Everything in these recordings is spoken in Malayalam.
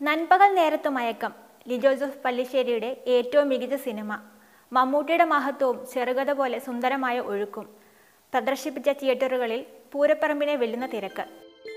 നൻപകൽ നേരത്തു മയക്കം ലിജോ ജോസ് പല്ലിശ്ശേരിയുടെ ഏറ്റവും മികച്ച സിനിമ മമ്മൂട്ടിയുടെ മഹത്വവും ചെറുകഥ പോലെ സുന്ദരമായ ഒഴുക്കും പ്രദർശിപ്പിച്ച തിയേറ്ററുകളിൽ പൂരപ്പറമ്പിനെ വെല്ലുന്ന തിരക്ക്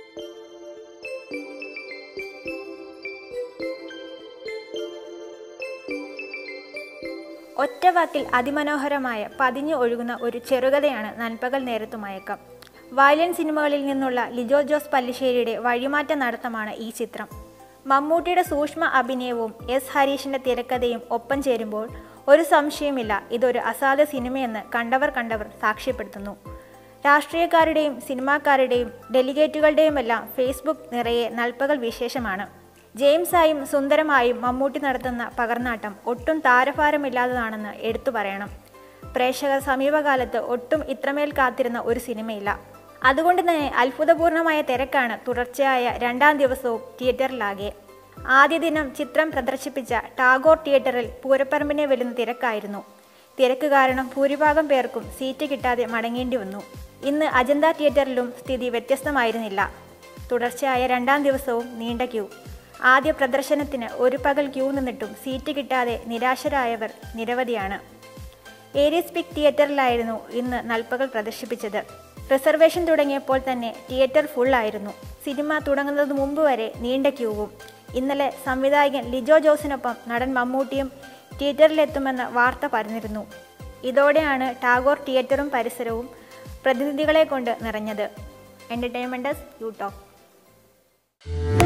ഒറ്റവാക്കിൽ അതിമനോഹരമായ പതിഞ്ഞു ഒഴുകുന്ന ഒരു ചെറുകഥയാണ് നൻപകൽ നേരത്തു മയക്കം വയലൻ സിനിമകളിൽ നിന്നുള്ള ലിജോ ജോസ് പല്ലിശ്ശേരിയുടെ വഴിമാറ്റ നടത്തമാണ് ഈ ചിത്രം മമ്മൂട്ടിയുടെ സൂക്ഷ്മ അഭിനയവും എസ് ഹരീഷിന്റെ തിരക്കഥയും ഒപ്പം ചേരുമ്പോൾ ഒരു സംശയമില്ല ഇതൊരു അസാധ്യ സിനിമയെന്ന് കണ്ടവർ കണ്ടവർ സാക്ഷ്യപ്പെടുത്തുന്നു രാഷ്ട്രീയക്കാരുടെയും സിനിമാക്കാരുടെയും ഡെലിഗേറ്റുകളുടെയുമെല്ലാം ഫേസ്ബുക്ക് നിറയെ നൽപ്പകൽ വിശേഷമാണ് ജെയിംസായും സുന്ദരമായും മമ്മൂട്ടി നടത്തുന്ന പകർന്നാട്ടം ഒട്ടും താരഭാരമില്ലാത്തതാണെന്ന് എടുത്തു പറയണം പ്രേക്ഷകർ സമീപകാലത്ത് ഒട്ടും ഇത്രമേൽ കാത്തിരുന്ന ഒരു സിനിമയില്ല അതുകൊണ്ട് തന്നെ അത്ഭുതപൂർണമായ തിരക്കാണ് തുടർച്ചയായ രണ്ടാം ദിവസവും തിയേറ്ററിലാകെ ആദ്യ ദിനം ചിത്രം പ്രദർശിപ്പിച്ച ടാഗോർ തിയേറ്ററിൽ പൂരപ്പറമ്പിനെ വെല്ലുന്ന തിരക്കായിരുന്നു തിരക്ക് കാരണം ഭൂരിഭാഗം പേർക്കും സീറ്റ് കിട്ടാതെ മടങ്ങേണ്ടി വന്നു ഇന്ന് അജന്ത തിയേറ്ററിലും സ്ഥിതി വ്യത്യസ്തമായിരുന്നില്ല തുടർച്ചയായ രണ്ടാം ദിവസവും നീണ്ട ക്യൂ ആദ്യ പ്രദർശനത്തിന് ഒരു പകൽ ക്യൂ നിന്നിട്ടും സീറ്റ് കിട്ടാതെ നിരാശരായവർ നിരവധിയാണ് ഏരീസ് പിക് തിയേറ്ററിലായിരുന്നു ഇന്ന് നൽപ്പകൽ പ്രദർശിപ്പിച്ചത് റിസർവേഷൻ തുടങ്ങിയപ്പോൾ തന്നെ തിയേറ്റർ ഫുൾ ആയിരുന്നു സിനിമ തുടങ്ങുന്നത് മുമ്പ് വരെ നീണ്ട ക്യൂവും ഇന്നലെ സംവിധായകൻ ലിജോ ജോസിനൊപ്പം നടൻ മമ്മൂട്ടിയും തിയേറ്ററിലെത്തുമെന്ന വാർത്ത പരന്നിരുന്നു ഇതോടെയാണ് ടാഗോർ തിയേറ്ററും പരിസരവും പ്രതിനിധികളെ കൊണ്ട് നിറഞ്ഞത് എൻ്റർടൈൻമെൻറ്റസ് യൂടോക്ക്